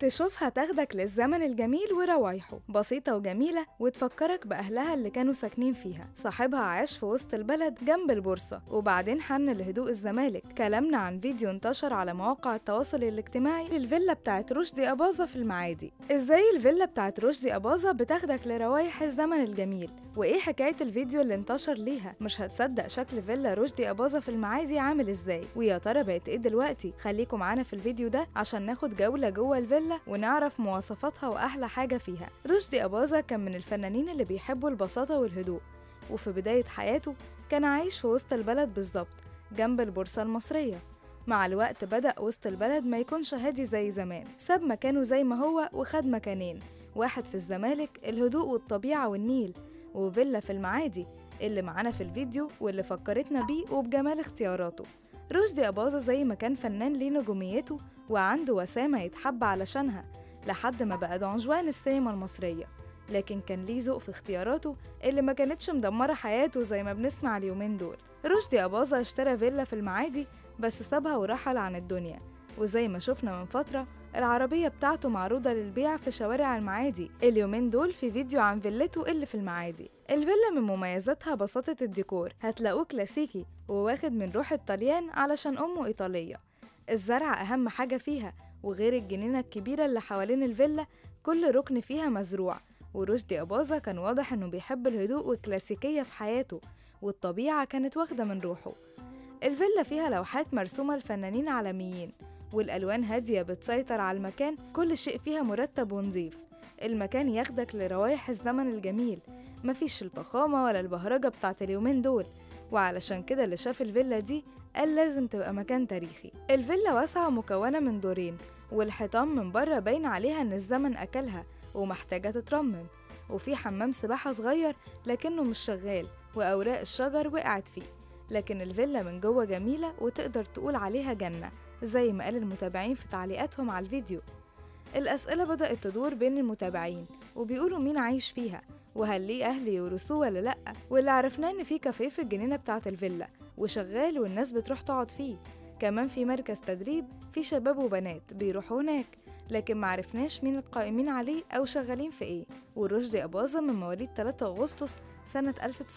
تشوفها تاخدك للزمن الجميل وروايحه بسيطة وجميلة وتفكرك بأهلها اللي كانوا ساكنين فيها صاحبها عاش في وسط البلد جنب البورصة وبعدين حن لهدوء الزمالك كلامنا عن فيديو انتشر على مواقع التواصل الاجتماعي للفيلا بتاعت رشدي أباظة في المعادي ازاي الفيلا بتاعت رشدي أباظة بتاخدك لروايح الزمن الجميل وايه حكاية الفيديو اللي انتشر ليها مش هتصدق شكل فيلا رشدي أباظة في المعادي عامل ازاي ويا ترى بقت ايه دلوقتي خليكم معانا في الفيديو ده عشان ناخد جولة جوه الفيلا ونعرف مواصفاتها وأحلى حاجة فيها رشدي أباظة كان من الفنانين اللي بيحبوا البساطة والهدوء وفي بداية حياته كان عايش في وسط البلد بالظبط جنب البورصة المصرية مع الوقت بدأ وسط البلد ما يكونش هادي زي زمان ساب مكانه زي ما هو وخد مكانين واحد في الزمالك الهدوء والطبيعة والنيل وفيلا في المعادي اللي معانا في الفيديو واللي فكرتنا بيه وبجمال اختياراته رشدي أباظة زي ما كان فنان ليه نجوميته وعنده وسامة يتحب علشانها لحد ما بقى دونجوان السينما المصرية لكن كان ليه ذوق في اختياراته اللي ما كانتش مدمرة حياته زي ما بنسمع اليومين دول رشدي أباظة اشترى فيلا في المعادي بس سابها ورحل عن الدنيا وزي ما شفنا من فترة العربية بتاعته معروضة للبيع في شوارع المعادي اليومين دول في فيديو عن فيلته اللي في المعادي الفيلا من مميزاتها بساطة الديكور هتلاقوه كلاسيكي وواخد من روح الطليان علشان أمه إيطالية الزرع أهم حاجة فيها وغير الجنينة الكبيرة اللي حوالين الفيلا كل ركن فيها مزروع ورشدي أباظة كان واضح إنه بيحب الهدوء والكلاسيكية في حياته والطبيعة كانت واخدة من روحه الفيلا فيها لوحات مرسومة لفنانين عالميين والألوان هادية بتسيطر على المكان كل شيء فيها مرتب ونظيف المكان ياخدك لروايح الزمن الجميل مفيش الفخامة ولا البهرجة بتاعت اليومين دول وعلشان كده اللي شاف الفيلا دي قال لازم تبقى مكان تاريخي الفيلا واسعة ومكونة من دورين والحيطان من بره باين عليها إن الزمن أكلها ومحتاجة تترمم وفي حمام سباحة صغير لكنه مش شغال وأوراق الشجر وقعت فيه لكن الفيلا من جوه جميلة وتقدر تقول عليها جنة زي ما قال المتابعين في تعليقاتهم على الفيديو الأسئلة بدأت تدور بين المتابعين وبيقولوا مين عايش فيها وهل ليه أهل يورثوه ولا لأ واللي عرفناه إن في كافيه في الجنينة بتاعة الفيلا وشغال والناس بتروح تقعد فيه كمان في مركز تدريب في شباب وبنات بيروحوا هناك لكن معرفناش مين القائمين عليه أو شغالين في إيه ورشدي أباظة من مواليد 3 أغسطس سنة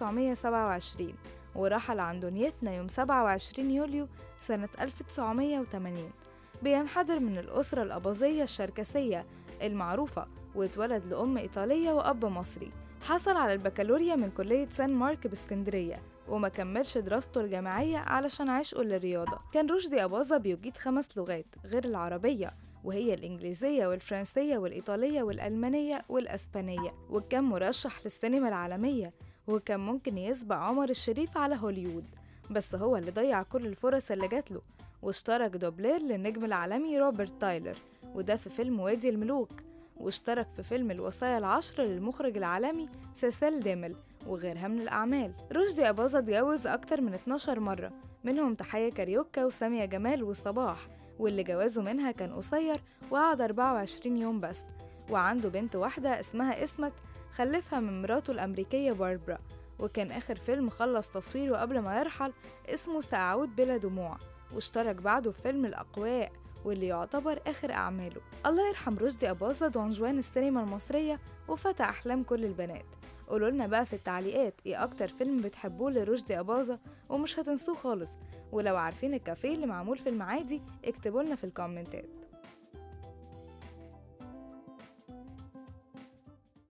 1927 ورحل عن دنيتنا يوم 27 يوليو سنة 1980 بينحدر من الأسرة الأباظية الشركسية المعروفة واتولد لأم إيطالية وأب مصري حصل على البكالوريا من كلية سان مارك باسكندرية وما كملش دراسته الجامعية علشان عشقه للرياضة كان رشدي أباظة بيجيد خمس لغات غير العربية وهي الإنجليزية والفرنسية والإيطالية والألمانية والأسبانية وكان مرشح للسينما العالمية وكان ممكن يسبق عمر الشريف على هوليوود بس هو اللي ضيع كل الفرص اللي جاتله واشترك دوبلير للنجم العالمي روبرت تايلر وده في فيلم وادي الملوك واشترك في فيلم الوصايا العشر للمخرج العالمي سيسيل ديمل وغيرها من الأعمال رشدي أباظة اتجوز أكتر من 12 مرة منهم تحية كاريوكا وسامية جمال وصباح واللي جوازه منها كان قصير وقعد 24 يوم بس وعنده بنت واحدة اسمها اسمت خلفها من مراته الأمريكية باربرا وكان آخر فيلم خلص تصويره قبل ما يرحل اسمه سأعود بلا دموع واشترك بعده في فيلم الأقواء واللي يعتبر آخر أعماله الله يرحم رشدي أباظة دون جوان السينما المصرية وفتى أحلام كل البنات قولوا لنا بقى في التعليقات ايه اكتر فيلم بتحبوه لرشدي أباظة ومش هتنسوه خالص ولو عارفين الكافيه اللي معمول في المعادي اكتبوا لنا في الكومنتات